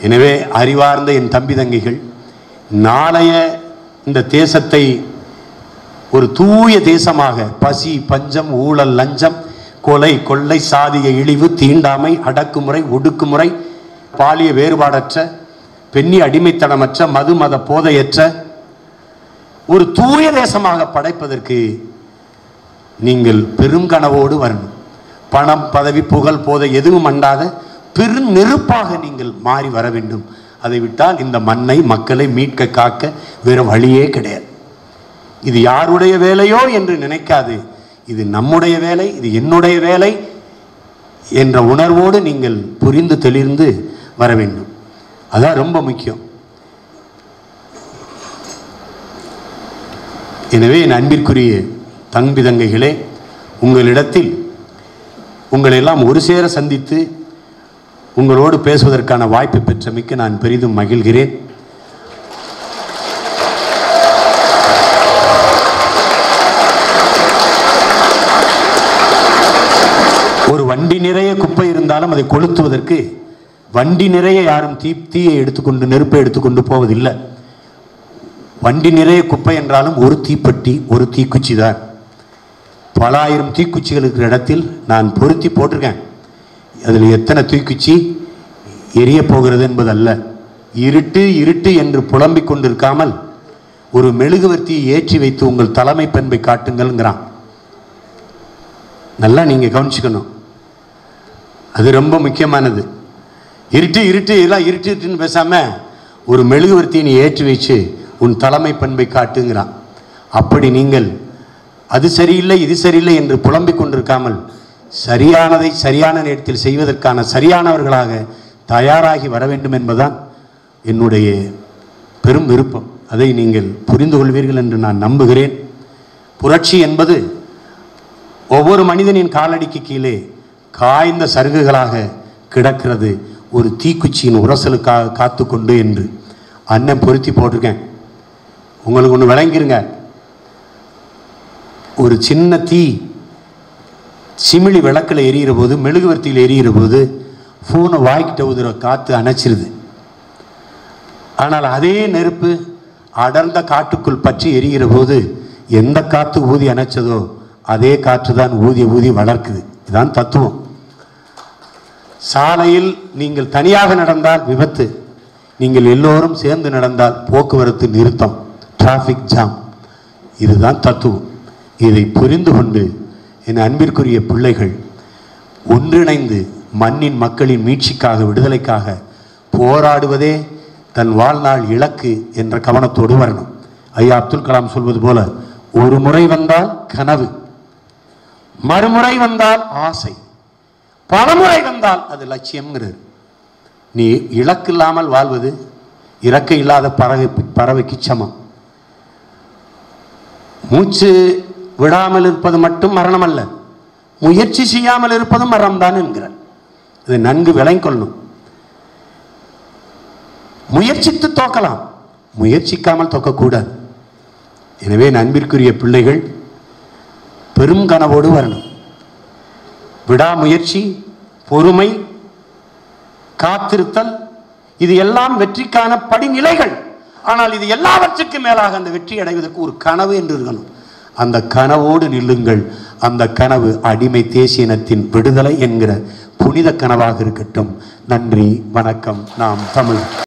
எனவே அறிவார்ந்த என் தம்பி தங்கைகள் நாளைய இந்த தேசத்தை ஒரு தூய தேசமாக பசி பஞ்சம் ஊழல் லஞ்சம் கொலை கொள்ளை சாதிய இழிவு தீண்டாமை அடக்குமுறை ஒடுக்குமுறை பாலிய வேறுபாடற்ற பெண்ணி அடிமைத்தனமற்ற மது மத போதையற்ற ஒரு தூய தேசமாக படைப்பதற்கு நீங்கள் பெரும் கனவோடு வரணும் பணம் பதவி புகழ் போதை எதுவும் அண்டாத பெரும் நெருப்பாக நீங்கள் மாறி வர வேண்டும் அதை விட்டால் இந்த மண்ணை மக்களை மீட்க காக்க வேறு வழியே கிடையாது இது யாருடைய வேலையோ என்று நினைக்காது இது நம்முடைய வேலை இது என்னுடைய வேலை என்ற உணர்வோடு நீங்கள் புரிந்து தெளிர்ந்து வர வேண்டும் அதான் ரொம்ப முக்கியம் எனவே என் அன்பிற்குரிய தம்பி தங்கைகளே உங்களிடத்தில் உங்களை எல்லாம் ஒரு சேர சந்தித்து உங்களோடு பேசுவதற்கான வாய்ப்பு பெற்றமைக்கு நான் பெரிதும் மகிழ்கிறேன் ஒரு வண்டி நிறைய குப்பை இருந்தாலும் அதை கொளுத்துவதற்கு வண்டி நிறைய யாரும் தீ தீயை எடுத்துக்கொண்டு நெருப்பை எடுத்துக்கொண்டு போவதில்லை வண்டி நிறைய குப்பை என்றாலும் ஒரு தீப்பெட்டி ஒரு தீக்குச்சி தான் பல ஆயிரம் தீக்குச்சிகள் இருக்கிற இடத்தில் நான் பொருத்தி போட்டிருக்கேன் அதில் எத்தனை தீக்குச்சி எரிய போகிறது என்பதல்ல இருட்டு இருட்டு என்று புலம்பிக் கொண்டிருக்காமல் ஒரு மெழுகுவர்த்தியை ஏற்றி வைத்து உங்கள் தலைமை பண்பை காட்டுங்கள்ங்கிறான் நல்லா நீங்க கவனிச்சுக்கணும் அது ரொம்ப முக்கியமானது இருட்டு இருட்டு எல்லாம் இருட்டு இருட்டுன்னு பேசாம ஒரு மெழுகுவர்த்தியை நீ ஏற்றி வச்சு உன் தலைமை பண்பை காட்டுங்கிறான் அப்படி நீங்கள் அது சரியில்லை இது சரியில்லை என்று புலம்பிக் கொண்டிருக்காமல் சரியானதை சரியான நேரத்தில் செய்வதற்கான சரியானவர்களாக தயாராகி வர வேண்டும் என்பதுதான் என்னுடைய பெரும் விருப்பம் அதை நீங்கள் புரிந்து கொள்வீர்கள் என்று நான் நம்புகிறேன் புரட்சி என்பது ஒவ்வொரு மனிதனின் காலடிக்கு கீழே காய்ந்த சருகுகளாக கிடக்கிறது ஒரு தீக்குச்சியின் உரசலுக்காக காத்துக்கொண்டு என்று அண்ணன் பொருத்தி போட்டிருக்கேன் உங்களுக்கு ஒன்று விளங்கிருங்க ஒரு சின்ன தீ சிமிழி விளக்கில் எரியிற போது மெழுகுவர்த்தியில் எரியிற போது ஃபோனை வாய்க்கிட்ட உதிர காற்று அணைச்சிருது ஆனால் அதே நெருப்பு அடர்ந்த காட்டுக்குள் பற்றி எரிகிற போது எந்த காற்று ஊதி அணைச்சதோ அதே காற்று தான் ஊதி ஊதி வளர்க்குது இதுதான் தத்துவம் சாலையில் நீங்கள் தனியாக நடந்தால் விபத்து நீங்கள் எல்லோரும் சேர்ந்து நடந்தால் போக்குவரத்து நிறுத்தம் டிராஃபிக் ஜாம் இதுதான் தத்துவம் இதை புரிந்து கொண்டு என் அன்பிற்குரிய பிள்ளைகள் ஒன்றிணைந்து மண்ணின் மக்களின் மீட்சிக்காக விடுதலைக்காக போராடுவதே தன் வாழ்நாள் இலக்கு என்ற கவனத்தோடு வரணும் ஐயா அப்துல் கலாம் சொல்வது போல ஒரு முறை வந்தால் கனவு மறுமுறை வந்தால் ஆசை பலமுறை வந்தால் அது லட்சியம்ங்கிறது நீ இலக்கு இல்லாமல் வாழ்வது இறக்கை இல்லாத பறவை பறவைக்கு சமம் மூச்சு விடாமல் இருப்பது மட்டும் மரணம் அல்ல முயற்சி செய்யாமல் இருப்பதும் மரணம்தான் என்கிறார் இதை நன்கு விளங்கிக்கொள்ளணும் முயற்சித்து தோக்கலாம் முயற்சிக்காமல் தோக்கக்கூடாது எனவே நண்பிற்குரிய பிள்ளைகள் பெரும் கனவோடு வரணும் விடாமுயற்சி பொறுமை காத்திருத்தல் இது எல்லாம் வெற்றிக்கான படிநிலைகள் ஆனால் இது எல்லாவற்றுக்கும் மேலாக அந்த வெற்றி அடைவதற்கு ஒரு கனவு என்று இருக்கணும் அந்த கனவோடு நில்லுங்கள் அந்த கனவு அடிமை தேசிய இனத்தின் விடுதலை என்கிற புனித கனவாக இருக்கட்டும் நன்றி வணக்கம் நாம் தமிழ்